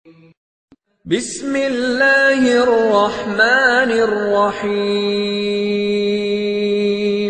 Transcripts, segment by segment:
بسم الله الرحمن الرحيم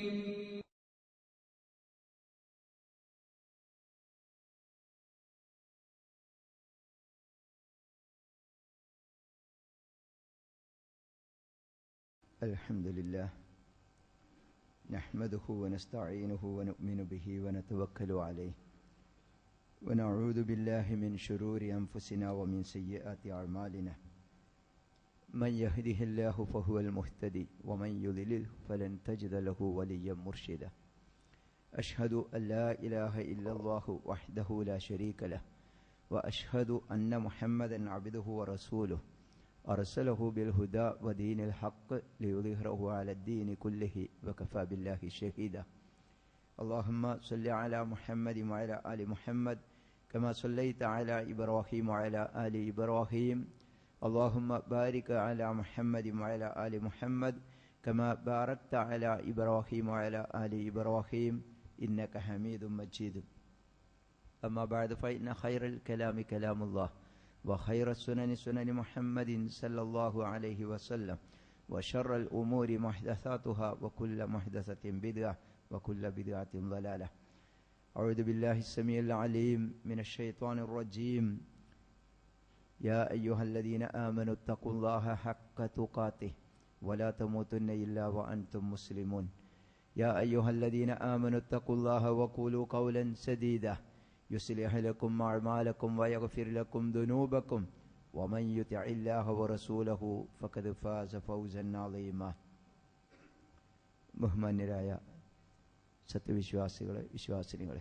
الحمد لله نحمده ونستعينه ونؤمن به ونتوكل عليه ونعوذ بالله من شرور أنفسنا ومن سيئات أعمالنا من يهده الله فهو المهتدي ومن يضلل فلن تجد له وليا مرشدا أشهد أن لا إله إلا الله وحده لا شريك له وأشهد أن محمدا عبده ورسوله أرسله بالهدى ودين الحق ليظهره على الدين كله وكفى بالله شهيدا اللهم صل على محمد وعلى آل محمد كما صليت على إبراهيم وعلى آل إبراهيم اللهم بارك على محمد وعلى آل محمد كما باركت على إبراهيم وعلى آل إبراهيم إنك حميد مجيد أما بعد فإن خير الكلام كلام الله وخير السنن سنن محمد صلى الله عليه وسلم وشر الأمور محدثاتها وكل محدثة بدعة وكل بدعة ضلالة أعوذ بالله السميع العليم من الشيطان الرجيم يا أيها الذين آمنوا اتقوا الله حق تقاته ولا تموتن إلا وأنتم مسلمون يا أيها الذين آمنوا اتقوا الله وقولوا قولا سديدا يصلح لكم أعمالكم ويغفر لكم ذنوبكم ومن يطع الله ورسوله فقد فاز فوزا عظيما ബഹുമാന്യരായ സത്യവിശ്വാസികളെ വിശ്വാസിനികളെ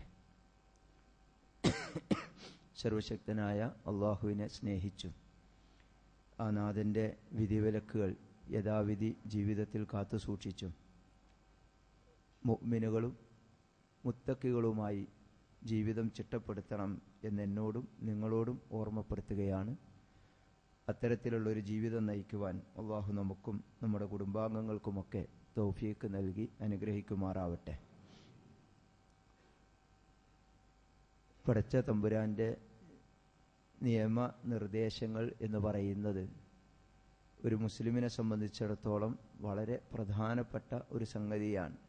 സർവശക്തനായ അള്ളാഹുവിനെ സ്നേഹിച്ചും ആ നാഥൻ്റെ വിധിവിലക്കുകൾ യഥാവിധി ജീവിതത്തിൽ കാത്തു സൂക്ഷിച്ചും മുഅ്മിനുകളും മുത്തക്കികളുമായി ജീവിതം ചിട്ടപ്പെടുത്തണം എന്നെന്നോടും നിങ്ങളോടും ഓർമ്മപ്പെടുത്തുകയാണ് അത്തരത്തിലുള്ള ഒരു ജീവിതം നയിക്കുവാൻ അള്ളാഹു നമുക്കും നമ്മുടെ കുടുംബാംഗങ്ങൾക്കുമൊക്കെ തൗഫീക്ക് നൽകി അനുഗ്രഹിക്കുമാറാവട്ടെ പടച്ച തമ്പുരാൻ്റെ നിയമ നിർദ്ദേശങ്ങൾ എന്ന് പറയുന്നത് ഒരു മുസ്ലിമിനെ സംബന്ധിച്ചിടത്തോളം വളരെ പ്രധാനപ്പെട്ട ഒരു സംഗതിയാണ്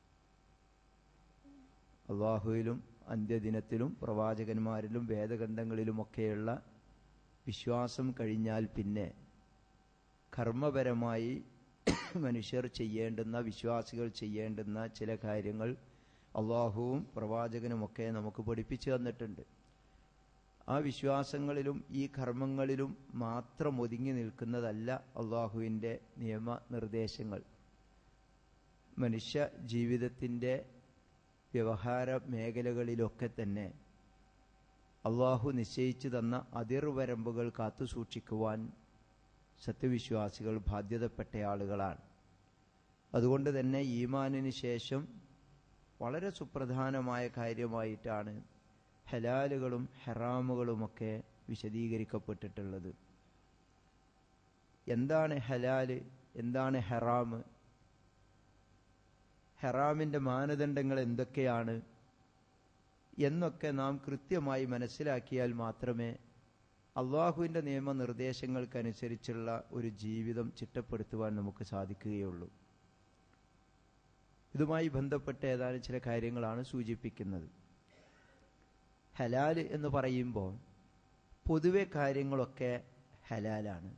അള്ളാഹുവിലും അന്ത്യദിനത്തിലും പ്രവാചകന്മാരിലും വേദഗ്രന്ഥങ്ങളിലുമൊക്കെയുള്ള വിശ്വാസം കഴിഞ്ഞാൽ പിന്നെ കർമ്മപരമായി മനുഷ്യർ ചെയ്യേണ്ടുന്ന വിശ്വാസികൾ ചെയ്യേണ്ടുന്ന ചില കാര്യങ്ങൾ അള്ളാഹുവും പ്രവാചകനുമൊക്കെ നമുക്ക് പഠിപ്പിച്ചു തന്നിട്ടുണ്ട് ആ വിശ്വാസങ്ങളിലും ഈ കർമ്മങ്ങളിലും മാത്രം ഒതുങ്ങി നിൽക്കുന്നതല്ല അള്ളാഹുവിൻ്റെ നിയമനിർദ്ദേശങ്ങൾ മനുഷ്യ ജീവിതത്തിൻ്റെ വ്യവഹാര മേഖലകളിലൊക്കെ തന്നെ അള്ളാഹു നിശ്ചയിച്ചു തന്ന അതിർവരമ്പുകൾ കാത്തുസൂക്ഷിക്കുവാൻ സത്യവിശ്വാസികൾ ബാധ്യതപ്പെട്ട ആളുകളാണ് അതുകൊണ്ട് തന്നെ ഈമാനിന് ശേഷം വളരെ സുപ്രധാനമായ കാര്യമായിട്ടാണ് ഹലാലുകളും ഹറാമുകളുമൊക്കെ വിശദീകരിക്കപ്പെട്ടിട്ടുള്ളത് എന്താണ് ഹലാല് എന്താണ് ഹറാമ് ഹറാമിൻ്റെ മാനദണ്ഡങ്ങൾ എന്തൊക്കെയാണ് എന്നൊക്കെ നാം കൃത്യമായി മനസ്സിലാക്കിയാൽ മാത്രമേ അള്ളാഹുവിൻ്റെ നിയമനിർദ്ദേശങ്ങൾക്കനുസരിച്ചുള്ള ഒരു ജീവിതം ചിട്ടപ്പെടുത്തുവാൻ നമുക്ക് സാധിക്കുകയുള്ളൂ ഇതുമായി ബന്ധപ്പെട്ട ഏതാനും ചില കാര്യങ്ങളാണ് സൂചിപ്പിക്കുന്നത് ഹലാല് എന്ന് പറയുമ്പോൾ പൊതുവെ കാര്യങ്ങളൊക്കെ ഹലാലാണ്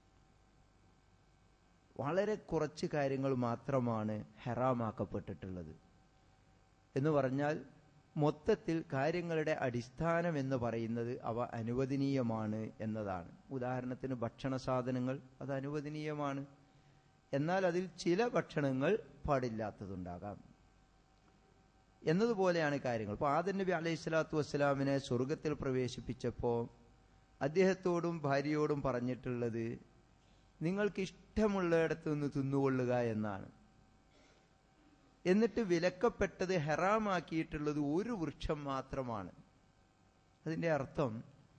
വളരെ കുറച്ച് കാര്യങ്ങൾ മാത്രമാണ് ഹറാമാക്കപ്പെട്ടിട്ടുള്ളത് എന്ന് പറഞ്ഞാൽ മൊത്തത്തിൽ കാര്യങ്ങളുടെ അടിസ്ഥാനം എന്ന് പറയുന്നത് അവ അനുവദനീയമാണ് എന്നതാണ് ഉദാഹരണത്തിന് ഭക്ഷണ സാധനങ്ങൾ അത് അനുവദനീയമാണ് എന്നാൽ അതിൽ ചില ഭക്ഷണങ്ങൾ പാടില്ലാത്തതുണ്ടാകാം എന്നതുപോലെയാണ് കാര്യങ്ങൾ ഇപ്പോൾ ആദൻ നബി അലൈഹി സ്വലാത്തു വസ്സലാമിനെ സ്വർഗത്തിൽ പ്രവേശിപ്പിച്ചപ്പോൾ അദ്ദേഹത്തോടും ഭാര്യയോടും പറഞ്ഞിട്ടുള്ളത് നിങ്ങൾക്ക് ഇഷ്ടമുള്ളിടത്ത് നിന്ന് തിന്നുകൊള്ളുക എന്നാണ് എന്നിട്ട് വിലക്കപ്പെട്ടത് ഹെറാമാക്കിയിട്ടുള്ളത് ഒരു വൃക്ഷം മാത്രമാണ് അതിൻ്റെ അർത്ഥം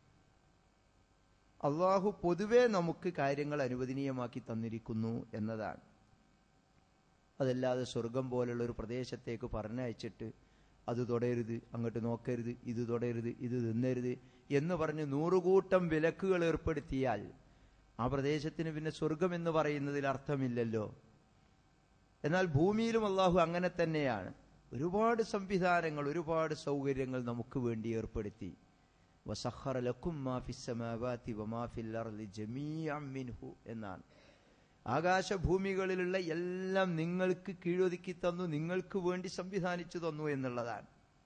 അള്ളാഹു പൊതുവെ നമുക്ക് കാര്യങ്ങൾ അനുവദനീയമാക്കി തന്നിരിക്കുന്നു എന്നതാണ് അതല്ലാതെ സ്വർഗം പോലുള്ള ഒരു പ്രദേശത്തേക്ക് പറഞ്ഞയച്ചിട്ട് അത് തൊടരുത് അങ്ങോട്ട് നോക്കരുത് ഇത് തൊടരുത് ഇത് തിന്നരുത് എന്ന് പറഞ്ഞ് നൂറുകൂട്ടം വിലക്കുകൾ ഏർപ്പെടുത്തിയാൽ ആ പ്രദേശത്തിന് പിന്നെ സ്വർഗം എന്ന് പറയുന്നതിൽ അർത്ഥമില്ലല്ലോ എന്നാൽ ഭൂമിയിലും അള്ളാഹു അങ്ങനെ തന്നെയാണ് ഒരുപാട് സംവിധാനങ്ങൾ ഒരുപാട് സൗകര്യങ്ങൾ നമുക്ക് വേണ്ടി ഏർപ്പെടുത്തി വസഖറ ലക്കും മാ ഫിസ്സമാവാതി വമാ ഫിൽ അർളി ജമീഅൻ മിൻഹു എന്നാണ് ആകാശഭൂമികളിലുള്ള എല്ലാം നിങ്ങൾക്ക് കീഴൊതുക്കി തന്നു നിങ്ങൾക്ക് വേണ്ടി സംവിധാനിച്ചു തന്നു എന്നുള്ളതാണ്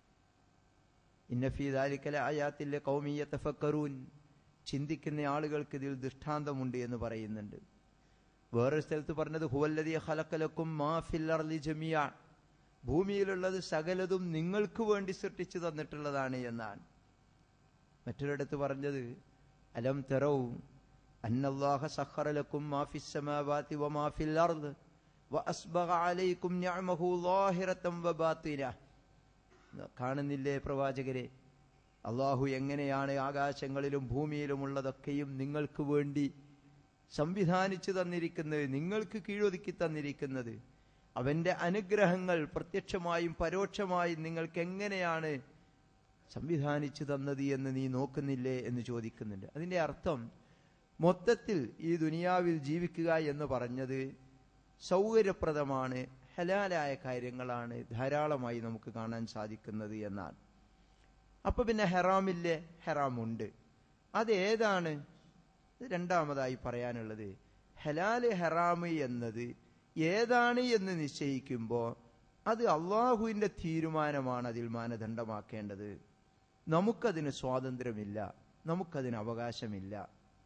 ഇന്നഫി ദാലിക്കല ആയാത്തിലെ കൗമീയ തഫക്കറൂൻ ചിന്തിക്കുന്ന ആളുകൾക്ക് ഇതിൽ ദൃഷ്ടാന്തമുണ്ട് എന്ന് പറയുന്നുണ്ട് വേറൊരു സ്ഥലത്ത് പറഞ്ഞത് ഹുവല്ലതി ഹലക്കലക്കും മാ ഫിൽ അർളി ജമിയ ഭൂമിയിലുള്ളത് സകലതും നിങ്ങൾക്ക് വേണ്ടി സൃഷ്ടിച്ചു തന്നിട്ടുള്ളതാണ് എന്നാണ് മറ്റൊരിടത്ത് പറഞ്ഞത് അലം തെറവും അന്നല്ലാഹ സഖറലക്കും മാ ഫിസ് സമാവാതി വമാ ഫിൽ അർദ് വഅസ്ബഗ അലൈക്കും നിഅമഹു ളാഹിറതൻ വബാത്തിന കാണുന്നില്ലേ പ്രവാചകരെ അള്ളാഹു എങ്ങനെയാണ് ആകാശങ്ങളിലും ഭൂമിയിലുമുള്ളതൊക്കെയും നിങ്ങൾക്ക് വേണ്ടി സംവിധാനിച്ചു തന്നിരിക്കുന്നത് നിങ്ങൾക്ക് കീഴൊതുക്കി തന്നിരിക്കുന്നത് അവന്റെ അനുഗ്രഹങ്ങൾ പ്രത്യക്ഷമായും പരോക്ഷമായും നിങ്ങൾക്ക് എങ്ങനെയാണ് സംവിധാനിച്ചു തന്നത് എന്ന് നീ നോക്കുന്നില്ലേ എന്ന് ചോദിക്കുന്നുണ്ട് അതിന്റെ അർത്ഥം മൊത്തത്തിൽ ഈ ദുനിയാവിൽ ജീവിക്കുക എന്ന് പറഞ്ഞത് സൗകര്യപ്രദമാണ് ഹലാലായ കാര്യങ്ങളാണ് ധാരാളമായി നമുക്ക് കാണാൻ സാധിക്കുന്നത് എന്നാണ് അപ്പൊ പിന്നെ ഹെറാമില്ലേ ഹെറാമുണ്ട് അത് ഏതാണ് രണ്ടാമതായി പറയാനുള്ളത് ഹലാല് ഹെറാമ് എന്നത് ഏതാണ് എന്ന് നിശ്ചയിക്കുമ്പോൾ അത് അള്ളാഹുവിന്റെ തീരുമാനമാണ് അതിൽ മാനദണ്ഡമാക്കേണ്ടത് നമുക്കതിന് സ്വാതന്ത്ര്യമില്ല നമുക്കതിന് അവകാശമില്ല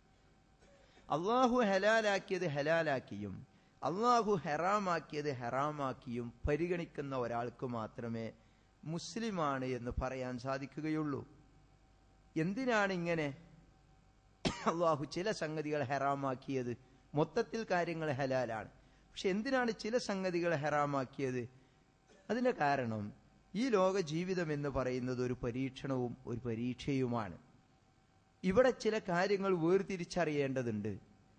അള്ളാഹു ഹലാലാക്കിയത് ഹലാലാക്കിയും അള്ളാഹു ഹെറാമാക്കിയത് ഹെറാമാക്കിയും പരിഗണിക്കുന്ന ഒരാൾക്ക് മാത്രമേ മുസ്ലിമാണ് എന്ന് പറയാൻ സാധിക്കുകയുള്ളൂ എന്തിനാണ് ഇങ്ങനെ അള്ളാഹു ചില സംഗതികൾ ഹെറാമാക്കിയത് മൊത്തത്തിൽ കാര്യങ്ങൾ ഹലാലാണ് പക്ഷെ എന്തിനാണ് ചില സംഗതികൾ ഹെറാമാക്കിയത് അതിന്റെ കാരണം ഈ ലോക ജീവിതം എന്ന് പറയുന്നത് ഒരു പരീക്ഷണവും ഒരു പരീക്ഷയുമാണ് ഇവിടെ ചില കാര്യങ്ങൾ വേർതിരിച്ചറിയേണ്ടതുണ്ട്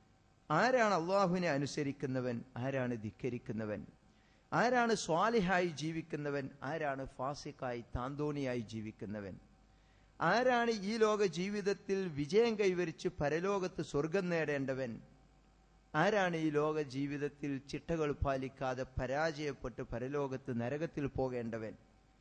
ആരാണ് അള്ളാഹുവിനെ അനുസരിക്കുന്നവൻ ആരാണ് ധിക്കരിക്കുന്നവൻ ആരാണ് സ്വാലിഹായി ജീവിക്കുന്നവൻ ആരാണ് ഫാസിക്കായി താന്തോണിയായി ജീവിക്കുന്നവൻ ആരാണ് ഈ ലോക ജീവിതത്തിൽ വിജയം കൈവരിച്ച് പരലോകത്ത് സ്വർഗം നേടേണ്ടവൻ ആരാണ് ഈ ലോക ജീവിതത്തിൽ ചിട്ടകൾ പാലിക്കാതെ പരാജയപ്പെട്ട് പരലോകത്ത് നരകത്തിൽ പോകേണ്ടവൻ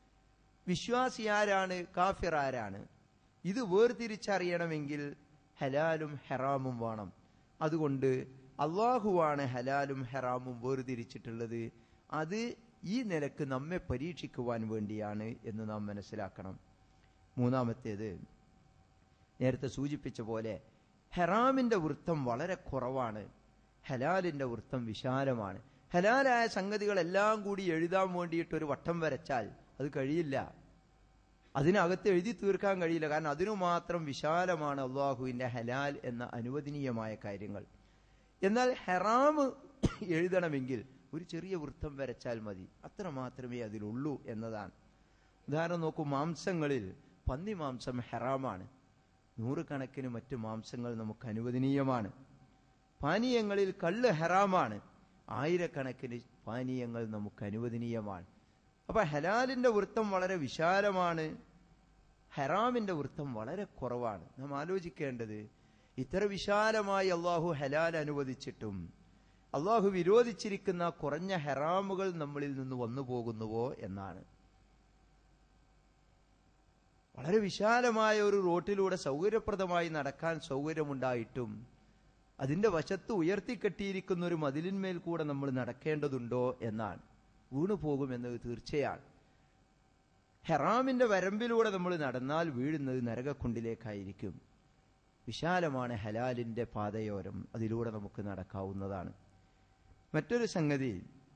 വിശ്വാസി ആരാണ് കാഫിർ ആരാണ് ഇത് വേർതിരിച്ചറിയണമെങ്കിൽ ഹലാലും ഹെറാമും വേണം അതുകൊണ്ട് അള്ളാഹുവാണ് ഹലാലും ഹെറാമും വേർതിരിച്ചിട്ടുള്ളത് അത് ഈ നിലക്ക് നമ്മെ പരീക്ഷിക്കുവാൻ വേണ്ടിയാണ് എന്ന് നാം മനസ്സിലാക്കണം മൂന്നാമത്തേത് നേരത്തെ സൂചിപ്പിച്ച പോലെ ഹെറാമിന്റെ വൃത്തം വളരെ കുറവാണ് ഹലാലിന്റെ വൃത്തം വിശാലമാണ് ഹലാലായ സംഗതികളെല്ലാം കൂടി എഴുതാൻ വേണ്ടിയിട്ട് ഒരു വട്ടം വരച്ചാൽ അത് കഴിയില്ല അതിനകത്ത് എഴുതി തീർക്കാൻ കഴിയില്ല കാരണം അതിനു മാത്രം വിശാലമാണ് അള്ളാഹുവിന്റെ ഹലാൽ എന്ന അനുവദനീയമായ കാര്യങ്ങൾ എന്നാൽ ഹെറാം എഴുതണമെങ്കിൽ ഒരു ചെറിയ വൃത്തം വരച്ചാൽ മതി അത്ര മാത്രമേ അതിലുള്ളൂ എന്നതാണ് ഉദാഹരണം നോക്കൂ മാംസങ്ങളിൽ പന്നി മാംസം ഹെറാമാണ് നൂറുകണക്കിന് മറ്റു മാംസങ്ങൾ നമുക്ക് അനുവദനീയമാണ് പാനീയങ്ങളിൽ കള്ള് ഹെറാമാണ് ആയിരക്കണക്കിന് പാനീയങ്ങൾ നമുക്ക് അനുവദനീയമാണ് അപ്പൊ ഹലാലിന്റെ വൃത്തം വളരെ വിശാലമാണ് ഹെറാമിന്റെ വൃത്തം വളരെ കുറവാണ് നാം ആലോചിക്കേണ്ടത് ഇത്ര വിശാലമായി അള്ളാഹു ഹലാൽ അനുവദിച്ചിട്ടും അള്ളാഹു വിരോധിച്ചിരിക്കുന്ന കുറഞ്ഞ ഹെറാമുകൾ നമ്മളിൽ നിന്ന് വന്നു പോകുന്നുവോ എന്നാണ് വളരെ വിശാലമായ ഒരു റോട്ടിലൂടെ സൗകര്യപ്രദമായി നടക്കാൻ സൗകര്യമുണ്ടായിട്ടും അതിന്റെ വശത്ത് ഉയർത്തിക്കെട്ടിയിരിക്കുന്ന ഒരു മതിലിന്മേൽ കൂടെ നമ്മൾ നടക്കേണ്ടതുണ്ടോ എന്നാണ് വീണു പോകുമെന്നത് തീർച്ചയാണ് ഹെറാമിന്റെ വരമ്പിലൂടെ നമ്മൾ നടന്നാൽ വീഴുന്നത് നരകക്കുണ്ടിലേക്കായിരിക്കും വിശാലമാണ് ഹലാലിന്റെ പാതയോരം അതിലൂടെ നമുക്ക് നടക്കാവുന്നതാണ് മറ്റൊരു സംഗതി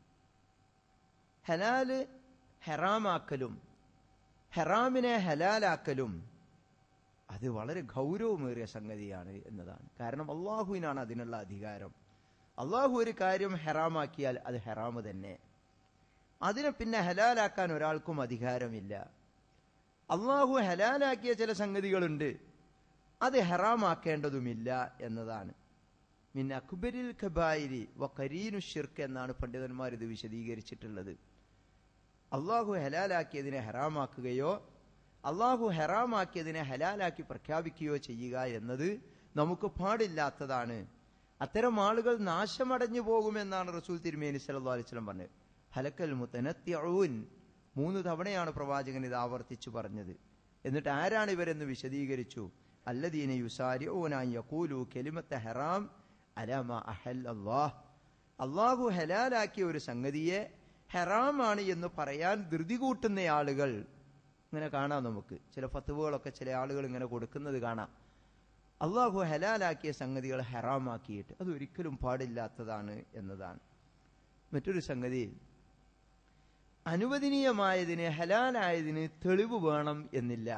ഹലാല് ഹെറാമാക്കലും ഹെറാമിനെ ഹലാലാക്കലും അത് വളരെ ഗൗരവമേറിയ സംഗതിയാണ് എന്നതാണ് കാരണം അള്ളാഹുവിനാണ് അതിനുള്ള അധികാരം അള്ളാഹു ഒരു കാര്യം ഹെറാമാക്കിയാൽ അത് ഹെറാമ് തന്നെ അതിനെ പിന്നെ ഹലാലാക്കാൻ ഒരാൾക്കും അധികാരമില്ല അള്ളാഹു ഹലാലാക്കിയ ചില സംഗതികളുണ്ട് അത് ഹറാമാക്കേണ്ടതുമില്ല എന്നതാണ് മിൻ അക്ബരിൽ ഖബായിരി വ കരീനു ഷിർക്ക് എന്നാണ് പണ്ഡിതന്മാർ ഇത് വിശദീകരിച്ചിട്ടുള്ളത് അള്ളാഹു ഹലാലാക്കിയതിനെ ഹറാമാക്കുകയോ അള്ളാഹു ഹറാമാക്കിയതിനെ ഹലാലാക്കി പ്രഖ്യാപിക്കുകയോ ചെയ്യുക എന്നത് നമുക്ക് പാടില്ലാത്തതാണ് അത്തരം ആളുകൾ നാശമടഞ്ഞു പോകുമെന്നാണ് റസൂൽ തിരുമേനി സല്ലല്ലാഹു അലൈഹി വസല്ലം പറഞ്ഞത് ഹലക്കൽ മുത്തനത്യഊൻ മൂന്ന് തവണയാണ് പ്രവാചകൻ ഇത് ആവർത്തിച്ചു പറഞ്ഞത് എന്നിട്ട് ആരാണ് ഇവരെന്ന് വിശദീകരിച്ചു അല്ലദീന യുസാരിഊന യഖൂലു കലിമത്ത ഹറാം അലാമ അഹൽ അല്ലാഹ് അള്ളാഹു ഹലാലാക്കിയ ഒരു സംഗതിയെ ഹറാമാണ് എന്ന് പറയാൻ ധൃതി കൂട്ടുന്ന ആളുകൾ ഇങ്ങനെ കാണാം നമുക്ക് ചില ഫത്തുവകളൊക്കെ ചില ആളുകൾ ഇങ്ങനെ കൊടുക്കുന്നത് കാണാം അള്ളാഹു ഹലാലാക്കിയ സംഗതികൾ ഹറാമാക്കിയിട്ട് അത് ഒരിക്കലും പാടില്ലാത്തതാണ് എന്നതാണ് മറ്റൊരു സംഗതി അനുവദനീയമായതിന് ഹലാലായതിന് തെളിവ് വേണം എന്നില്ല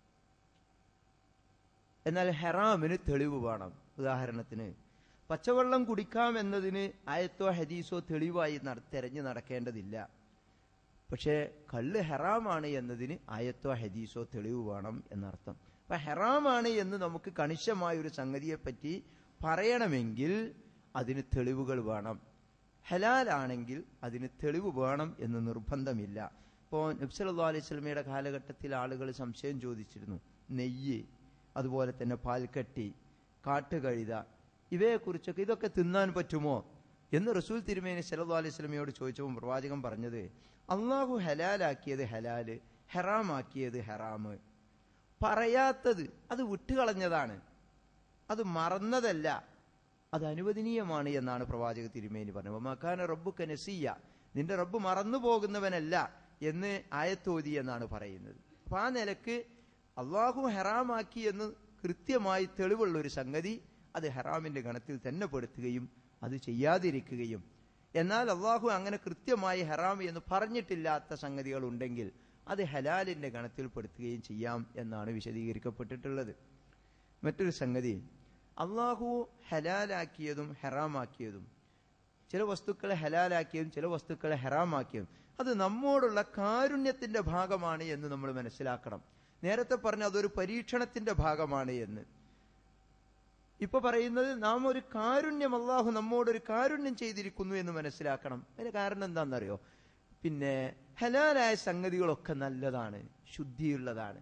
എന്നാൽ ഹറാമിന് തെളിവ് വേണം ഉദാഹരണത്തിന് പച്ചവെള്ളം കുടിക്കാം എന്നതിന് ആയത്തോ ഹദീസോ തെളിവായി നട- തെരഞ്ഞു നടക്കേണ്ടതില്ല പക്ഷേ കള്ള് ഹറാമാണ് എന്നതിന് ആയത്തോ ഹദീസോ തെളിവ് വേണം എന്നർത്ഥം അപ്പൊ ഹറാമാണ് എന്ന് നമുക്ക് കണിശമായ ഒരു സംഗതിയെപ്പറ്റി പറയണമെങ്കിൽ അതിന് തെളിവുകൾ വേണം ഹലാലാണെങ്കിൽ അതിന് തെളിവ് വേണം എന്ന് നിർബന്ധമില്ല ഇപ്പോൾ നബ്സല്ലാ അലൈഹി സ്വലമയുടെ കാലഘട്ടത്തിൽ ആളുകൾ സംശയം ചോദിച്ചിരുന്നു നെയ്യ് അതുപോലെ തന്നെ പാൽക്കട്ടി കാട്ടുകഴുത ഇവയെക്കുറിച്ചൊക്കെ ഇതൊക്കെ തിന്നാൻ പറ്റുമോ എന്ന് റസൂൽ തിരുമേനി സല്ലല്ലാഹു അലൈഹി സ്വലമയോട് ചോദിച്ചപ്പോൾ പ്രവാചകൻ പറഞ്ഞത് അള്ളാഹു ഹലാലാക്കിയത് ഹലാല് ഹറാമാക്കിയത് ഹറാമ് പറയാത്തത് അത് വിട്ടുകളഞ്ഞതാണ് അത് മറന്നതല്ല അത് അനുവദനീയമാണ് എന്നാണ് പ്രവാചക തിരുമേനി പറഞ്ഞത് മക്കാന റബ്ബുക്ക നസിയ നിന്റെ റബ്ബ് മറന്നു പോകുന്നവനല്ല എന്ന് ആയത്തോതി എന്നാണ് പറയുന്നത് അപ്പൊ ആ നിലക്ക് അള്ളാഹു ഹറാമാക്കി എന്ന് കൃത്യമായി തെളിവുള്ള ഒരു സംഗതി അത് ഹറാമിന്റെ ഗണത്തിൽ തന്നെ പെടുത്തുകയും അത് ചെയ്യാതിരിക്കുകയും എന്നാൽ അള്ളാഹു അങ്ങനെ കൃത്യമായി ഹറാം എന്ന് പറഞ്ഞിട്ടില്ലാത്ത സംഗതികൾ ഉണ്ടെങ്കിൽ അത് ഹലാലിന്റെ ഗണത്തിൽ പെടുത്തുകയും ചെയ്യാം എന്നാണ് വിശദീകരിക്കപ്പെട്ടിട്ടുള്ളത് മറ്റൊരു സംഗതി അള്ളാഹു ഹലാലാക്കിയതും ഹറാമാക്കിയതും ചില വസ്തുക്കളെ ഹലാലാക്കിയതും ചില വസ്തുക്കളെ ഹറാമാക്കിയതും അത് നമ്മോടുള്ള കാരുണ്യത്തിന്റെ ഭാഗമാണ് എന്ന് നമ്മൾ മനസ്സിലാക്കണം നേരത്തെ പറഞ്ഞ അതൊരു പരീക്ഷണത്തിന്റെ ഭാഗമാണ് എന്ന് ഇപ്പൊ പറയുന്നത് നാം ഒരു കാരുണ്യം അള്ളാഹു നമ്മോടൊരു കാരുണ്യം ചെയ്തിരിക്കുന്നു എന്ന് മനസ്സിലാക്കണം അതിന് കാരണം എന്താണെന്നറിയോ പിന്നെ ഹലാലായ സംഗതികളൊക്കെ നല്ലതാണ് ശുദ്ധിയുള്ളതാണ്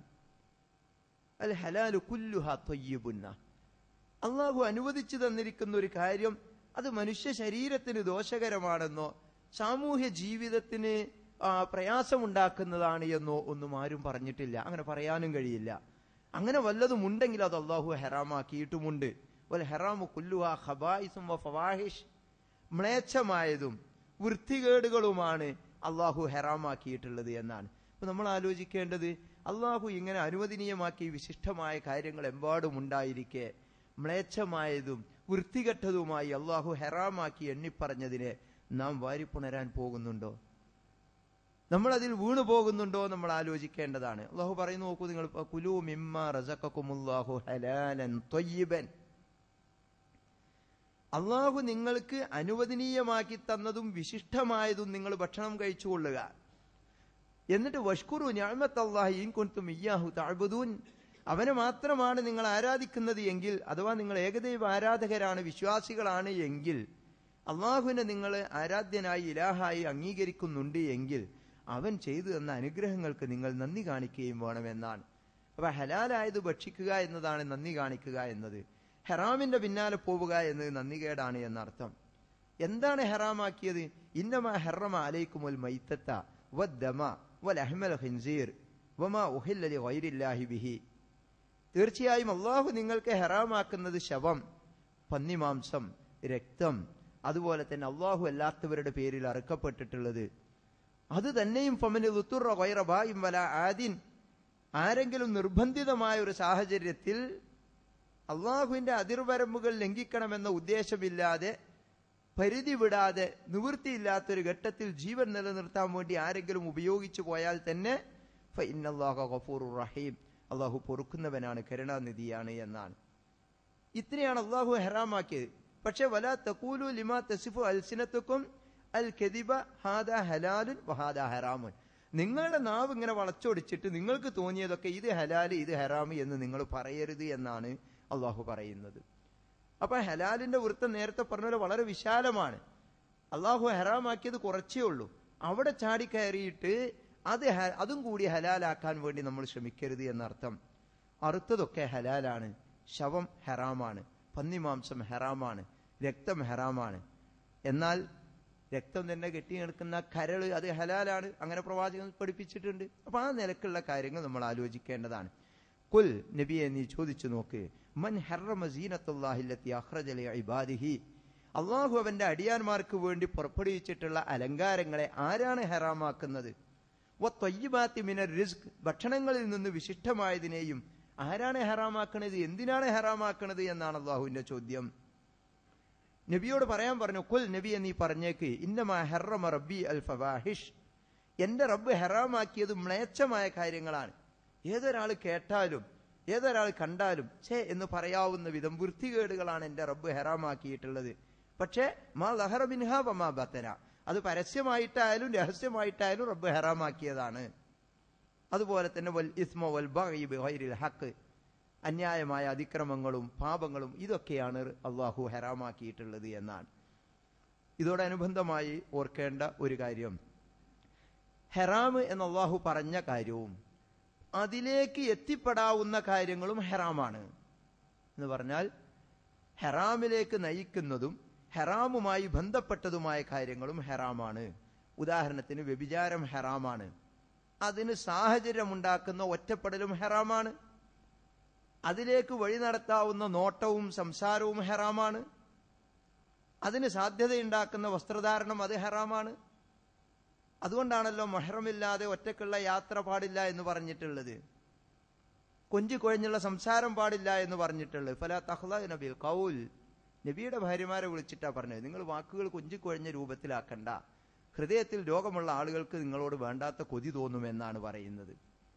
അൽ ഹലാലു കുല്ലുഹ തൊയ്യബുന്ന അള്ളാഹു അനുവദിച്ചു തന്നിരിക്കുന്ന ഒരു കാര്യം അത് മനുഷ്യ ശരീരത്തിന് ദോഷകരമാണെന്നോ സാമൂഹ്യ ജീവിതത്തിന് ആ, പ്രയാസമുണ്ടാക്കുന്നതാണ് എന്നോ ഒന്നും ആരും പറഞ്ഞിട്ടില്ല അങ്ങനെ പറയാനും കഴിയില്ല അങ്ങനെ വല്ലതും ഉണ്ടെങ്കിൽ അത് അള്ളാഹു ഹെറാമാക്കിയിട്ടുമുണ്ട് വൽ ഹെറാമു കുല്ലുഹ ഖബായിസും വ ഫവാഹിഷ് മ്ലേച്ഛമായതും വൃത്തികേടുകളുമാണ് അള്ളാഹു ഹെറാമാക്കിയിട്ടുള്ളത് എന്നാണ് അപ്പൊ നമ്മൾ ആലോചിക്കേണ്ടത് അള്ളാഹു ഇങ്ങനെ അനുവദനീയമാക്കി വിശിഷ്ടമായ കാര്യങ്ങൾ എമ്പാടും ഉണ്ടായിരിക്കെ മ്ലേച്ഛമായതും വൃത്തികെട്ടതുമായി അള്ളാഹു ഹെറാമാക്കി എണ്ണിപ്പറഞ്ഞതിനെ നാം വാരിപ്പുണരാൻ പോകുന്നുണ്ടോ നമ്മൾ അതിൽ വീണു പോകുന്നുണ്ടോ നമ്മൾ ആലോചിക്കേണ്ടതാണ് അള്ളാഹു പറയുന്നു നോക്കൂ നിങ്ങൾ ഇപ്പൊ കുലു മിമ്മ റസഖക്കുമുല്ലാഹു ഹലാലൻ ത്വയ്യിബൻ അള്ളാഹു നിങ്ങൾക്ക് അനുവദനീയമാക്കി തന്നതും വിശിഷ്ടമായതും നിങ്ങൾ ഭക്ഷണം കഴിച്ചുകൊള്ളുക എന്നിട്ട് വഷ്കുറു ഞാമത്തല്ലാഹിൻ കൊണ്ടും ഇയ്യാഹു താഴ്ബദൂൻ അവനെ മാത്രമാണ് നിങ്ങൾ ആരാധിക്കുന്നത് എങ്കിൽ അഥവാ നിങ്ങൾ ഏകദൈവ ആരാധകരാണ് വിശ്വാസികളാണ് എങ്കിൽ അള്ളാഹുവിനെ നിങ്ങൾ ആരാധ്യനായി ഇലാഹായി അംഗീകരിക്കുന്നുണ്ട് എങ്കിൽ അവൻ ചെയ്തു തന്ന അനുഗ്രഹങ്ങൾക്ക് നിങ്ങൾ നന്ദി കാണിക്കുകയും വേണമെന്നാണ് അപ്പൊ ഹലാലായത് ഭക്ഷിക്കുക എന്നതാണ് നന്ദി കാണിക്കുക എന്നത് ഹെറാമിന്റെ പിന്നാലെ പോവുക എന്നത് നന്ദികേടാണ് എന്നർത്ഥം എന്താണ് ഹെറാമാക്കിയത് ഇന്നമ ഹെറമ അലൈക്കുമുൽ മൈത്തത്ത വദ്ദമ വലഹ്മൽ ഖിൻസീർ വമാ ഉഹില്ല ലിഗൈരില്ലാഹി ബിഹി തീർച്ചയായും അള്ളാഹു നിങ്ങൾക്ക് ഹെറാമാക്കുന്നത് ശവം പന്നിമാംസം രക്തം അതുപോലെ തന്നെ അള്ളാഹു അല്ലാത്തവരുടെ പേരിൽ അറുക്കപ്പെട്ടിട്ടുള്ളത് അത് തന്നെയും ഫമന് ലുത്തുറ വൈറബായും വല ആദിൻ ആരെങ്കിലും നിർബന്ധിതമായ ഒരു സാഹചര്യത്തിൽ അള്ളാഹുവിന്റെ അതിർവരമ്പുകൾ ലംഘിക്കണമെന്ന ഉദ്ദേശമില്ലാതെ പരിധി വിടാതെ നിവൃത്തിയില്ലാത്തൊരു ഘട്ടത്തിൽ ജീവൻ നിലനിർത്താൻ വേണ്ടി ആരെങ്കിലും ഉപയോഗിച്ചു പോയാൽ തന്നെ ഫൈനല്ലാഹു ഗഫൂറുർ റഹീം അള്ളാഹു പൊറുക്കുന്നവനാണ് കരുണാനിധിയാണ് എന്നാണ് ഇത്രയാണ് അള്ളാഹു ഹെറാമാക്കിയത് പക്ഷെ വല തക്കൂലു ലിമാ തസിഫു അൽസിനത്തുക്കും അൽ കെദിബ ഹാദ ഹലാലുൻ വഹാദ ഹറാമുൻ നിങ്ങളുടെ നാവ് ഇങ്ങനെ വളച്ചൊടിച്ചിട്ട് നിങ്ങൾക്ക് തോന്നിയതൊക്കെ ഇത് ഹലാല് ഇത് ഹറാമ് എന്ന് നിങ്ങൾ പറയരുത് എന്നാണ് അള്ളാഹു പറയുന്നത് അപ്പൊ ഹലാലിന്റെ വൃത്തം നേരത്തെ പറഞ്ഞ പോലെ വളരെ വിശാലമാണ് അള്ളാഹു ഹറാമാക്കിയത് കുറച്ചേ ഉള്ളൂ അവിടെ ചാടിക്കയറിയിട്ട് അത് ഹ- അതും കൂടി ഹലാലാക്കാൻ വേണ്ടി നമ്മൾ ശ്രമിക്കരുത് എന്നർത്ഥം അറുത്തതൊക്കെ ഹലാലാണ് ശവം ഹറാമാണ് പന്നിമാംസം ഹറാമാണ് രക്തം ഹറാമാണ് എന്നാൽ രക്തം തന്നെ കെട്ടിയെടുക്കുന്ന കരള് അത് ഹലാലാണ് അങ്ങനെ പ്രവാചകൻ പഠിപ്പിച്ചിട്ടുണ്ട് അപ്പൊ ആ നിലക്കുള്ള കാര്യങ്ങൾ നമ്മൾ ആലോചിക്കേണ്ടതാണ് കുൽ നബിയെ നീ ചോദിച്ചു നോക്ക് മൻ ഹറമ സീനത്തുല്ലാഹില്ലത്തി അഖ്റജലി ഇബാദിഹി അള്ളാഹു അവന്റെ അടിയാന്മാർക്ക് വേണ്ടി പുറപ്പെടുവിച്ചിട്ടുള്ള അലങ്കാരങ്ങളെ ആരാണ് ഹറാമാക്കുന്നത് വത്വയ്യിബാത്തി മിനർ റിസ്ക് ഭക്ഷണങ്ങളിൽ നിന്ന് വിശിഷ്ടമായതിനെയും ആരാണ് ഹറാമാക്കണത് എന്തിനാണ് ഹറാമാക്കണത് എന്നാണ് അള്ളാഹുവിന്റെ ചോദ്യം നബിയോട് പറയാൻ പറഞ്ഞു കുൽ നബിയെ നീ പറഞ്ഞേക്ക് ഇന്നമാ ഹെറമ റബ്ബി അൽ ഫവാഹിഷ് എന്റെ റബ്ബ് ഹെറാമാക്കിയത് മ്ലേച്ഛമായ കാര്യങ്ങളാണ് ഏതൊരാൾ കേട്ടാലും ഏതൊരാൾ കണ്ടാലും ഛേ എന്ന് പറയാവുന്ന വിധം വൃത്തികേടുകളാണ് എന്റെ റബ്ബ് ഹെറാമാക്കിയിട്ടുള്ളത് പക്ഷേ മാ ലഹറ മിൻഹ വമാ ബത്തന അത് പരസ്യമായിട്ടായാലും രഹസ്യമായിട്ടായാലും റബ്ബ് ഹെറാമാക്കിയതാണ് അതുപോലെ തന്നെ വൽ ഇസ്മ വൽ ബഗി ബിഗൈരിൽ ഹക്ക് അന്യായമായ അതിക്രമങ്ങളും പാപങ്ങളും ഇതൊക്കെയാണ് അള്ളാഹു ഹെറാമാക്കിയിട്ടുള്ളത് എന്നാണ് ഇതോടനുബന്ധമായി ഓർക്കേണ്ട ഒരു കാര്യം ഹെറാം എന്ന് അള്ളാഹു പറഞ്ഞ കാര്യവും അതിലേക്ക് എത്തിപ്പെടാവുന്ന കാര്യങ്ങളും ഹെറാമാണ് എന്ന് പറഞ്ഞാൽ ഹെറാമിലേക്ക് നയിക്കുന്നതും ഹെറാമുമായി ബന്ധപ്പെട്ടതുമായ കാര്യങ്ങളും ഹെറാമാണ് ഉദാഹരണത്തിന് വ്യഭിചാരം ഹെറാമാണ് അതിന് സാഹചര്യമുണ്ടാക്കുന്ന ഒറ്റപ്പെടലും ഹെറാമാണ് അതിലേക്ക് വഴി നടത്താവുന്ന നോട്ടവും സംസാരവും ഹെറാമാണ് അതിന് സാധ്യതയുണ്ടാക്കുന്ന വസ്ത്രധാരണം അത് ഹെറാമാണ് അതുകൊണ്ടാണല്ലോ മെഹ്റമില്ലാതെ ഒറ്റക്കുള്ള യാത്ര പാടില്ല എന്ന് പറഞ്ഞിട്ടുള്ളത് കൊഞ്ചി കുഴഞ്ഞുള്ള സംസാരം പാടില്ല എന്ന് പറഞ്ഞിട്ടുള്ളത് ഫല തഹ്ല നബിൽ കൗൽ നബിയുടെ ഭാര്യമാരെ വിളിച്ചിട്ടാ പറഞ്ഞത് നിങ്ങൾ വാക്കുകൾ കൊഞ്ചി കുഴഞ്ഞ രൂപത്തിലാക്കണ്ട ഹൃദയത്തിൽ രോഗമുള്ള ആളുകൾക്ക് നിങ്ങളോട് വേണ്ടാത്ത കൊതി തോന്നുമെന്നാണ് പറയുന്നത്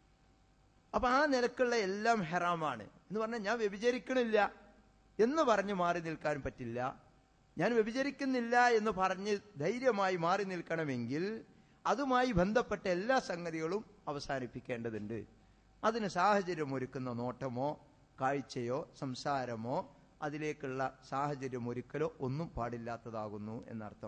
അപ്പൊ ആ നിലക്കുള്ള എല്ലാം ഹെറാമാണ് എന്ന് പറഞ്ഞാൽ ഞാൻ വ്യഭിചരിക്കണില്ല എന്ന് പറഞ്ഞ് മാറി നിൽക്കാൻ പറ്റില്ല ഞാൻ വ്യഭിചരിക്കുന്നില്ല എന്ന് പറഞ്ഞ് ധൈര്യമായി മാറി നിൽക്കണമെങ്കിൽ അതുമായി ബന്ധപ്പെട്ട എല്ലാ സംഗതികളും അവസാനിപ്പിക്കേണ്ടതുണ്ട് അതിന് സാഹചര്യം ഒരുക്കുന്ന നോട്ടമോ കാഴ്ചയോ സംസാരമോ അതിലേക്കുള്ള സാഹചര്യം ഒരുക്കലോ ഒന്നും പാടില്ലാത്തതാകുന്നു എന്നർത്ഥം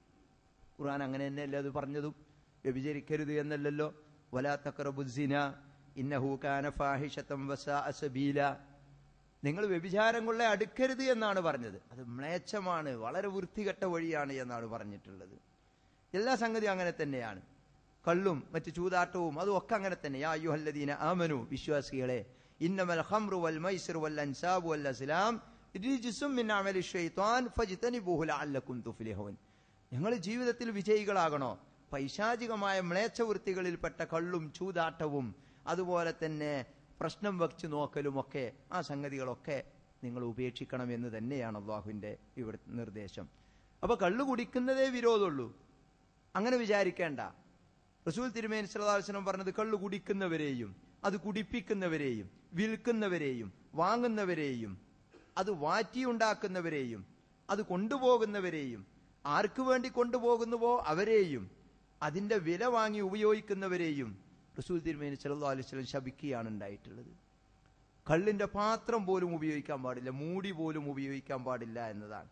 ഖുർആൻ അങ്ങനെ തന്നെയല്ലേ അത് പറഞ്ഞതും വ്യഭിചരിക്കരുത് എന്നല്ലല്ലോ വലാ തക്റബുസിന ഇന്നഹു കാന ഫാഹിഷത്തം വസാ സബീല നിങ്ങൾ വ്യഭിചാരം കൊള്ള അടുക്കരുത് എന്നാണ് പറഞ്ഞത് അത് മ്ലേച്ഛമാണ് വളരെ വൃത്തികെട്ട വഴിയാണ് എന്നാണ് പറഞ്ഞിട്ടുള്ളത് എല്ലാ സംഗതിയും അങ്ങനെ തന്നെയാണ് കള്ളും മറ്റു ചൂതാട്ടവും അതും ഒക്കെ അങ്ങനെ തന്നെ യാ യുഹല്ലദീന ആമനു വിശ്വാസികളെ ഇന്നമൽ ഖംറു വൽ മൈസിറു വൽ അൻസാബു വൽ അസ്ലാം റിജ്സും മിൻ അമലി ശൈത്വാൻ ഫജ്തനിബൂഹു ലഅല്ലക്കും തുഫ്ലിഹൂൻ ഞങ്ങൾ ജീവിതത്തിൽ വിജയികളാകണോ പൈശാചികമായ മ്ലേച്ഛവൃത്തികളിൽപ്പെട്ട കള്ളും ചൂതാട്ടവും അതുപോലെ തന്നെ പ്രശ്നം വച്ച് നോക്കലും ഒക്കെ ആ സംഗതികളൊക്കെ നിങ്ങൾ ഉപേക്ഷിക്കണം എന്ന് തന്നെയാണ് അള്ളാഹുവിന്റെ ഇവിടെ നിർദ്ദേശം അപ്പൊ കള്ളു കുടിക്കുന്നതേ വിരോധമുള്ളൂ അങ്ങനെ വിചാരിക്കേണ്ട റസൂൽ തിരുമേനി സലഹാസ്ലം പറഞ്ഞത് കള്ളു കുടിക്കുന്നവരെയും അത് കുടിപ്പിക്കുന്നവരെയും വിൽക്കുന്നവരെയും വാങ്ങുന്നവരെയും അത് വാറ്റിയുണ്ടാക്കുന്നവരെയും അത് കൊണ്ടുപോകുന്നവരെയും ആർക്കു വേണ്ടി കൊണ്ടുപോകുന്നുവോ അവരെയും അതിന്റെ വില വാങ്ങി ഉപയോഗിക്കുന്നവരെയും റസൂൽ തിരുമേനി സല്ലാ അലൈഹി സ്വലം ശപിക്കുകയാണ് ഉണ്ടായിട്ടുള്ളത് കള്ളിന്റെ പാത്രം പോലും ഉപയോഗിക്കാൻ പാടില്ല മൂടി പോലും ഉപയോഗിക്കാൻ പാടില്ല എന്നതാണ്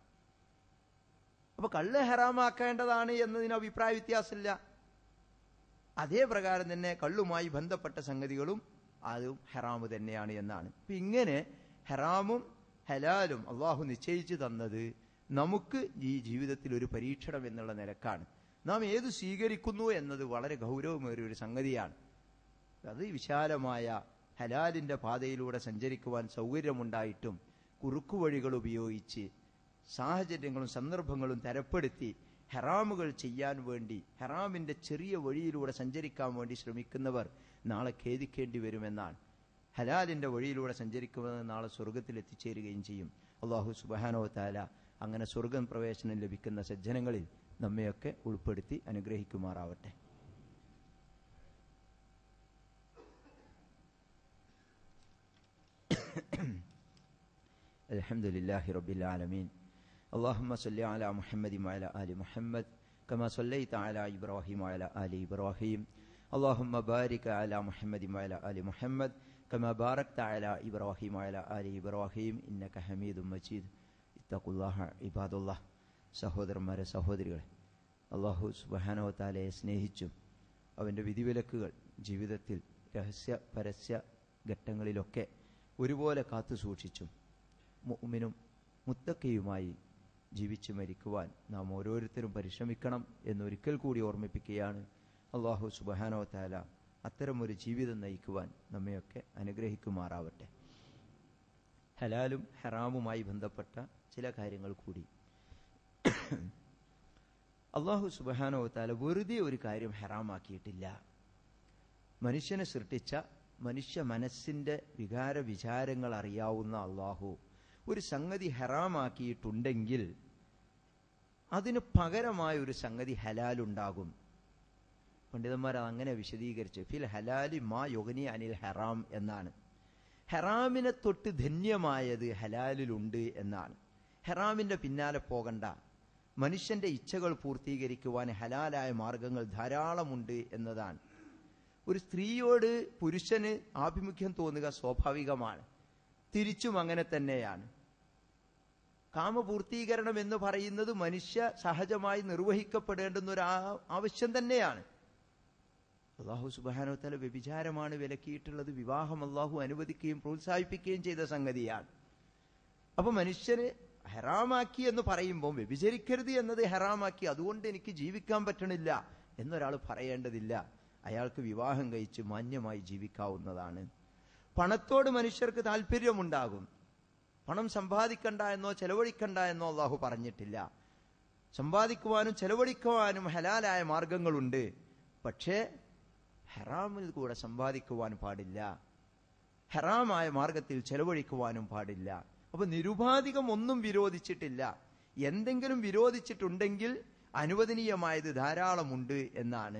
അപ്പൊ കള്ള് ഹറാമാക്കേണ്ടതാണ് എന്നതിന് അഭിപ്രായ വ്യത്യാസമില്ല അതേ പ്രകാരം തന്നെ കള്ളുമായി ബന്ധപ്പെട്ട സംഗതികളും അതും ഹറാമ് തന്നെയാണ് എന്നാണ് അപ്പൊ ഇങ്ങനെ ഹറാമും ഹലാലും അള്ളാഹു നിശ്ചയിച്ചു തന്നത് നമുക്ക് ഈ ജീവിതത്തിൽ ഒരു പരീക്ഷണം എന്നുള്ള നിലക്കാണ് നാം ഏത് സ്വീകരിക്കുന്നു എന്നത് വളരെ ഗൗരവമേറിയ ഒരു സംഗതിയാണ് അത് വിശാലമായ ഹലാലിന്റെ പാതയിലൂടെ സഞ്ചരിക്കുവാൻ സൗകര്യമുണ്ടായിട്ടും കുറുക്കുവഴികൾ ഉപയോഗിച്ച് സാഹചര്യങ്ങളും സന്ദർഭങ്ങളും തരപ്പെടുത്തി ഹെറാമുകൾ ചെയ്യാൻ വേണ്ടി ഹെറാമിന്റെ ചെറിയ വഴിയിലൂടെ സഞ്ചരിക്കാൻ വേണ്ടി ശ്രമിക്കുന്നവർ നാളെ ഖേദിക്കേണ്ടി വരുമെന്നാണ് ഹലാലിന്റെ വഴിയിലൂടെ സഞ്ചരിക്കുന്നത് നാളെ സ്വർഗത്തിൽ എത്തിച്ചേരുകയും ചെയ്യും അള്ളാഹു സുബാനോ താല അങ്ങനെ സ്വർഗം പ്രവേശനം ലഭിക്കുന്ന സജ്ജനങ്ങളിൽ നമ്മയൊക്കെ ഉൾപ്പെടുത്തി അനുഗ്രഹിക്കുമാറാവട്ടെ الحمد لله رب العالمين اللهم صل على محمد وعلى آل محمد كما صليت على إبراهيم وعلى آل إبراهيم اللهم بارك على محمد وعلى آل محمد كما باركت على إبراهيم وعلى آل إبراهيم إنك حميد مجيد اتقوا الله عباد الله സഹോദരന്മാരെ സഹോദരികളെ അള്ളാഹു സുബാനവത്താലയെ സ്നേഹിച്ചും അവൻ്റെ വിധിവിലക്കുകൾ ജീവിതത്തിൽ രഹസ്യ പരസ്യ ഘട്ടങ്ങളിലൊക്കെ ഒരുപോലെ കാത്തു സൂക്ഷിച്ചും മുഅ്മിനും മുത്തക്കയുമായി ജീവിച്ചു മരിക്കുവാൻ നാം ഓരോരുത്തരും പരിശ്രമിക്കണം എന്നൊരിക്കൽ കൂടി ഓർമ്മിപ്പിക്കുകയാണ് അള്ളാഹു സുബാനവത്താല അത്തരമൊരു ജീവിതം നയിക്കുവാൻ നമ്മയൊക്കെ അനുഗ്രഹിക്കുമാറാവട്ടെ ഹലാലും ഹറാമുമായി ബന്ധപ്പെട്ട ചില കാര്യങ്ങൾ കൂടി അള്ളാഹു സുബാനവത്താല വെറുതെ ഒരു കാര്യം ഹറാമാക്കിയിട്ടില്ല മനുഷ്യനെ സൃഷ്ടിച്ച മനുഷ്യ മനസ്സിന്റെ വികാര വിചാരങ്ങൾ അറിയാവുന്ന അള്ളാഹു ഒരു സംഗതി ഹറാമാക്കിയിട്ടുണ്ടെങ്കിൽ അതിന് പകരമായ ഒരു സംഗതി ഹലാലുണ്ടാകും പണ്ഡിതന്മാർ അങ്ങനെ വിശദീകരിച്ചു ഫിൽ ഹലാലി മാ യൊഗനി അനിൽ ഹറാം എന്നാണ് ഹറാമിനെ തൊട്ട് ധന്യമായത് ഹലാലിലുണ്ട് എന്നാണ് ഹറാമിന്റെ പിന്നാലെ പോകണ്ട മനുഷ്യന്റെ ഇച്ഛകൾ പൂർത്തീകരിക്കുവാൻ ഹലാലായ മാർഗങ്ങൾ ധാരാളമുണ്ട് എന്നതാണ് ഒരു സ്ത്രീയോട് പുരുഷന് ആഭിമുഖ്യം തോന്നുക സ്വാഭാവികമാണ് തിരിച്ചും അങ്ങനെ തന്നെയാണ് കാമപൂർത്തീകരണം എന്ന് പറയുന്നത് മനുഷ്യ സഹജമായി നിർവഹിക്കപ്പെടേണ്ടുന്ന ഒരു ആവശ്യം തന്നെയാണ് അള്ളാഹു സുബാനോത്തല വ്യഭിചാരമാണ് വിലക്കിയിട്ടുള്ളത് വിവാഹം അള്ളാഹു അനുവദിക്കുകയും പ്രോത്സാഹിപ്പിക്കുകയും ചെയ്ത സംഗതിയാണ് അപ്പൊ മനുഷ്യന് ഹെറാമാക്കി എന്ന് പറയുമ്പോൾ വ്യഭിചരിക്കരുത് എന്നത് ഹെറാമാക്കി അതുകൊണ്ട് എനിക്ക് ജീവിക്കാൻ പറ്റണില്ല എന്നൊരാൾ പറയേണ്ടതില്ല അയാൾക്ക് വിവാഹം കഴിച്ച് മാന്യമായി ജീവിക്കാവുന്നതാണ് പണത്തോട് മനുഷ്യർക്ക് താല്പര്യമുണ്ടാകും പണം സമ്പാദിക്കണ്ട എന്നോ ചെലവഴിക്കണ്ട എന്നോ അള്ളാഹു പറഞ്ഞിട്ടില്ല സമ്പാദിക്കുവാനും ചെലവഴിക്കുവാനും ഹലാലായ മാർഗങ്ങളുണ്ട് പക്ഷേ ഹറാമിൽ കൂടെ സമ്പാദിക്കുവാൻ പാടില്ല ഹറാമായ മാർഗത്തിൽ ചെലവഴിക്കുവാനും പാടില്ല അപ്പൊ നിരുപാധികം ഒന്നും വിരോധിച്ചിട്ടില്ല എന്തെങ്കിലും വിരോധിച്ചിട്ടുണ്ടെങ്കിൽ അനുവദനീയമായത് ധാരാളമുണ്ട് എന്നാണ്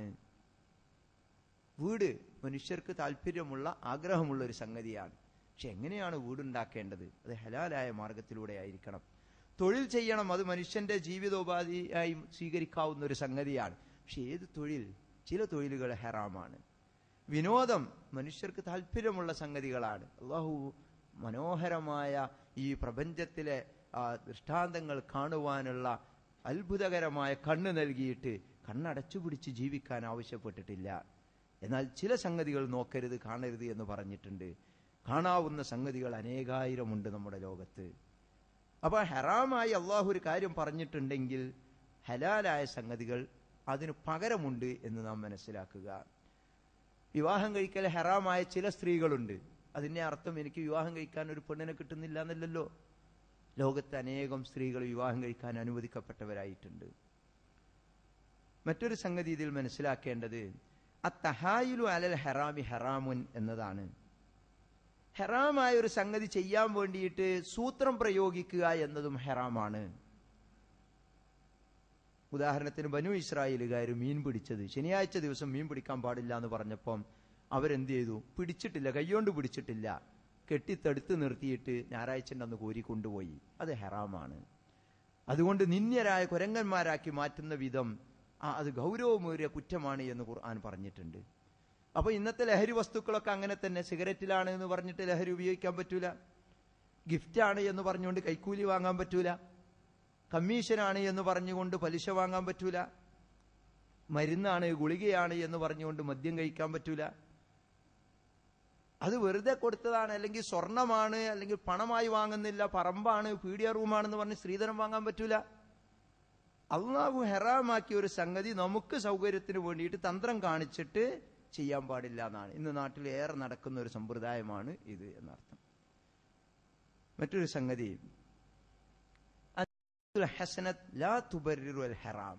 വീട് മനുഷ്യർക്ക് താല്പര്യമുള്ള ആഗ്രഹമുള്ള ഒരു സംഗതിയാണ് പക്ഷെ എങ്ങനെയാണ് വീടുണ്ടാക്കേണ്ടത് അത് ഹലാലായ മാർഗത്തിലൂടെ ആയിരിക്കണം തൊഴിൽ ചെയ്യണം അത് മനുഷ്യന്റെ ജീവിതോപാധിയായി സ്വീകരിക്കാവുന്ന ഒരു സംഗതിയാണ് പക്ഷെ ഏത് തൊഴിൽ ചില തൊഴിലുകൾ ഹെറാമാണ് വിനോദം മനുഷ്യർക്ക് താല്പര്യമുള്ള സംഗതികളാണ് അള്ളാഹു മനോഹരമായ ഈ പ്രപഞ്ചത്തിലെ ദൃഷ്ടാന്തങ്ങൾ കാണുവാനുള്ള അത്ഭുതകരമായ കണ്ണ് നൽകിയിട്ട് കണ്ണടച്ചു പിടിച്ച് ജീവിക്കാൻ ആവശ്യപ്പെട്ടിട്ടില്ല എന്നാൽ ചില സംഗതികൾ നോക്കരുത് കാണരുത് എന്ന് പറഞ്ഞിട്ടുണ്ട് കാണാവുന്ന സംഗതികൾ അനേകായിരമുണ്ട് നമ്മുടെ ലോകത്ത് അപ്പൊ ഹറാമായി അള്ളാഹു ഒരു കാര്യം പറഞ്ഞിട്ടുണ്ടെങ്കിൽ ഹലാലായ സംഗതികൾ അതിന് പകരമുണ്ട് എന്ന് നാം മനസ്സിലാക്കുക വിവാഹം കഴിക്കൽ ഹറാമായ ചില സ്ത്രീകളുണ്ട് അതിന്റെ അർത്ഥം എനിക്ക് വിവാഹം കഴിക്കാൻ ഒരു പെണ്ണിനെ കിട്ടുന്നില്ല എന്നല്ലല്ലോ ലോകത്ത് അനേകം സ്ത്രീകൾ വിവാഹം കഴിക്കാൻ അനുവദിക്കപ്പെട്ടവരായിട്ടുണ്ട് മറ്റൊരു സംഗതി ഇതിൽ മനസ്സിലാക്കേണ്ടത് അത്തഹായിലു അലൽ ഹറാമി ഹറാമുൻ എന്നതാണ് ഹെറാമായ ഒരു സംഗതി ചെയ്യാൻ വേണ്ടിയിട്ട് സൂത്രം പ്രയോഗിക്കുക എന്നതും ഹെറാമാണ് ഉദാഹരണത്തിന് ബനു ഇസ്രായേലുകാർ മീൻ പിടിച്ചത് ശനിയാഴ്ച ദിവസം മീൻ പിടിക്കാൻ പാടില്ല എന്ന് പറഞ്ഞപ്പം അവരെന്ത് ചെയ്തു പിടിച്ചിട്ടില്ല കൈകൊണ്ട് പിടിച്ചിട്ടില്ല കെട്ടിത്തടുത്ത് നിർത്തിയിട്ട് ഞായറാഴ്ചൻ്റെ അന്ന് കോരി കൊണ്ടുപോയി അത് ഹെറാമാണ് അതുകൊണ്ട് നിന്ദ്യരായ കുരങ്ങന്മാരാക്കി മാറ്റുന്ന വിധം ആ അത് ഗൗരവമേറിയ കുറ്റമാണ് എന്ന് ഖുർആൻ പറഞ്ഞിട്ടുണ്ട് അപ്പൊ ഇന്നത്തെ ലഹരി വസ്തുക്കളൊക്കെ അങ്ങനെ തന്നെ സിഗരറ്റിലാണ് എന്ന് പറഞ്ഞിട്ട് ലഹരി ഉപയോഗിക്കാൻ പറ്റൂല ഗിഫ്റ്റാണ് എന്ന് പറഞ്ഞുകൊണ്ട് കൈക്കൂലി വാങ്ങാൻ പറ്റൂല കമ്മീഷനാണ് എന്ന് പറഞ്ഞുകൊണ്ട് പലിശ വാങ്ങാൻ പറ്റൂല മരുന്നാണ് ഗുളികയാണ് എന്ന് പറഞ്ഞുകൊണ്ട് മദ്യം കഴിക്കാൻ പറ്റൂല അത് വെറുതെ കൊടുത്തതാണ് അല്ലെങ്കിൽ സ്വർണമാണ് അല്ലെങ്കിൽ പണമായി വാങ്ങുന്നില്ല പറമ്പാണ് പീഡിയ റൂമാണെന്ന് പറഞ്ഞ് സ്ത്രീധനം വാങ്ങാൻ പറ്റൂല അള്ളാഹു ഹെറാമാക്കിയ ഒരു സംഗതി നമുക്ക് സൗകര്യത്തിന് വേണ്ടിയിട്ട് തന്ത്രം കാണിച്ചിട്ട് ചെയ്യാൻ പാടില്ല എന്നാണ് ഇന്ന് നാട്ടിൽ ഏറെ നടക്കുന്ന ഒരു സമ്പ്രദായമാണ് ഇത് എന്നർത്ഥം മറ്റൊരു സംഗതി ഹറാം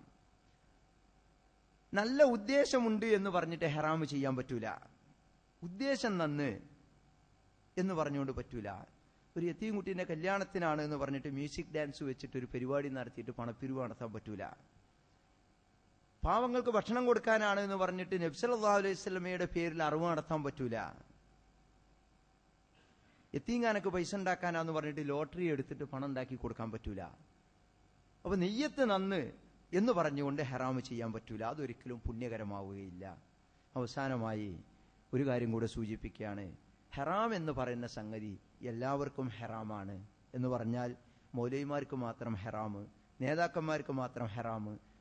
നല്ല ഉദ്ദേശമുണ്ട് എന്ന് പറഞ്ഞിട്ട് ഹെറാം ചെയ്യാൻ പറ്റൂല ഉദ്ദേശം നന്ന് എന്ന് പറഞ്ഞുകൊണ്ട് പറ്റൂല ഒരു എത്തിയും കുട്ടീന്റെ കല്യാണത്തിനാണ് എന്ന് പറഞ്ഞിട്ട് മ്യൂസിക് ഡാൻസ് വെച്ചിട്ട് ഒരു പരിപാടി നടത്തിയിട്ട് പണപ്പിരിവ് നടത്താൻ പറ്റൂല പാവങ്ങൾക്ക് ഭക്ഷണം കൊടുക്കാനാണ് എന്ന് പറഞ്ഞിട്ട് നബ്സല്ലാ അലൈഹി സ്വലമയുടെ പേരിൽ അറിവ് നടത്താൻ പറ്റൂല എത്തീങ്കാനൊക്കെ പൈസ ഉണ്ടാക്കാനാന്ന് പറഞ്ഞിട്ട് ലോട്ടറി എടുത്തിട്ട് പണം ഉണ്ടാക്കി കൊടുക്കാൻ പറ്റൂല അപ്പൊ നെയ്യത്ത് നന്ന് എന്ന് പറഞ്ഞുകൊണ്ട് ഹറാമ് ചെയ്യാൻ പറ്റൂല അതൊരിക്കലും പുണ്യകരമാവുകയില്ല അവസാനമായി ഒരു കാര്യം കൂടെ സൂചിപ്പിക്കുകയാണ് ഹെറാം എന്ന് പറയുന്ന സംഗതി എല്ലാവർക്കും ഹെറാമാണ് എന്ന് പറഞ്ഞാൽ മൗലൈമാർക്ക് മാത്രം ഹെറാമ് നേതാക്കന്മാർക്ക് മാത്രം ഹെറാമ്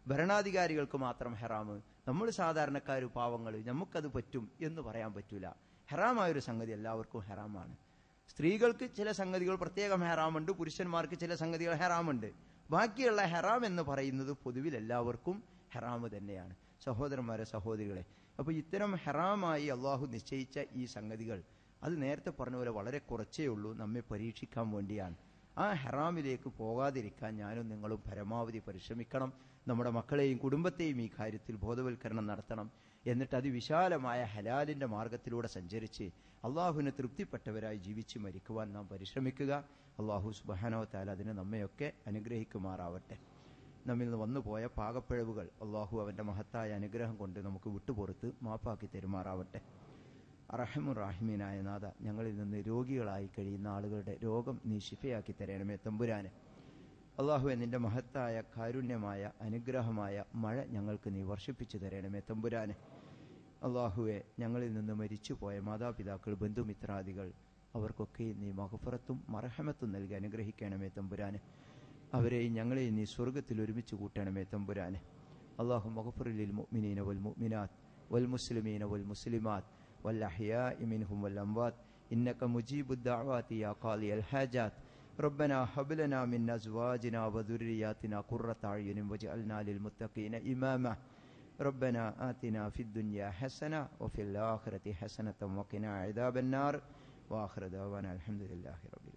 ഭരണാധികാരികൾക്ക് മാത്രം ഹെറാമ് നമ്മൾ സാധാരണക്കാർ പാവങ്ങൾ നമുക്കത് പറ്റും എന്ന് പറയാൻ പറ്റൂല ഹെറാമായൊരു സംഗതി എല്ലാവർക്കും ഹെറാമാണ് സ്ത്രീകൾക്ക് ചില സംഗതികൾ പ്രത്യേകം ഹെറാമുണ്ട് പുരുഷന്മാർക്ക് ചില സംഗതികൾ ഹെറാമുണ്ട് ബാക്കിയുള്ള ഹെറാം എന്ന് പറയുന്നത് പൊതുവിൽ എല്ലാവർക്കും ഹെറാമ് തന്നെയാണ് സഹോദരന്മാരെ സഹോദരികളെ അപ്പൊ ഇത്തരം ഹെറാമായി അള്ളാഹു നിശ്ചയിച്ച ഈ സംഗതികൾ അത് നേരത്തെ പറഞ്ഞ പോലെ വളരെ കുറച്ചേ ഉള്ളൂ നമ്മെ പരീക്ഷിക്കാൻ വേണ്ടിയാണ് ആ ഹെറാമിലേക്ക് പോകാതിരിക്കാൻ ഞാനും നിങ്ങളും പരമാവധി പരിശ്രമിക്കണം നമ്മുടെ മക്കളെയും കുടുംബത്തെയും ഈ കാര്യത്തിൽ ബോധവൽക്കരണം നടത്തണം എന്നിട്ട് അതിവിശാലമായ ഹലാലിന്റെ മാർഗത്തിലൂടെ സഞ്ചരിച്ച് അള്ളാഹുവിന് തൃപ്തിപ്പെട്ടവരായി ജീവിച്ച് മരിക്കുവാൻ നാം പരിശ്രമിക്കുക അള്ളാഹു സുബാനോ താല അതിനെ നമ്മയൊക്കെ അനുഗ്രഹിക്കുമാറാവട്ടെ നമ്മിൽ നിന്ന് വന്നുപോയ പാകപ്പിഴവുകൾ അള്ളാഹു അവന്റെ മഹത്തായ അനുഗ്രഹം കൊണ്ട് നമുക്ക് വിട്ടുപുറത്ത് മാപ്പാക്കി തെരുമാറാവട്ടെ അറഹമുറാഹിമീനായ നാഥ ഞങ്ങളിൽ നിന്ന് രോഗികളായി കഴിയുന്ന ആളുകളുടെ രോഗം നീ ശിഫയാക്കി തരണമേ തമ്പുരാന് അള്ളാഹു നിന്റെ മഹത്തായ കാരുണ്യമായ അനുഗ്രഹമായ മഴ ഞങ്ങൾക്ക് നീ വർഷിപ്പിച്ചു തരണമേ തമ്പുരാന് അള്ളാഹുവെ ഞങ്ങളിൽ നിന്ന് മരിച്ചുപോയ മാതാപിതാക്കൾ ബന്ധുമിത്രാദികൾ അവർക്കൊക്കെ നീ മഹഫറത്തും മറഹമത്തും നൽകി അനുഗ്രഹിക്കണമേ തമ്പുരാന് അവരെയും ഞങ്ങളെയും നീ സ്വർഗത്തിൽ ഒരുമിച്ച് കൂട്ടണമേ തമ്പുരാന് അള്ളാഹു മഹഫറിൽ മുഅ്മിനീന വൽ മുഅ്മിനാത്ത് വൽ മുസ്ലിമീന വൽ മുസ്ലിമാത്ത് والأحياء منهم والأموات إنك مجيب الدعوات يا قاضي الحاجات ربنا هب لنا من أزواجنا وذرياتنا قرة أعين واجعلنا للمتقين إماما ربنا آتنا في الدنيا حسنة وفي الآخرة حسنة وقنا عذاب النار وآخر دعوانا الحمد لله رب العالمين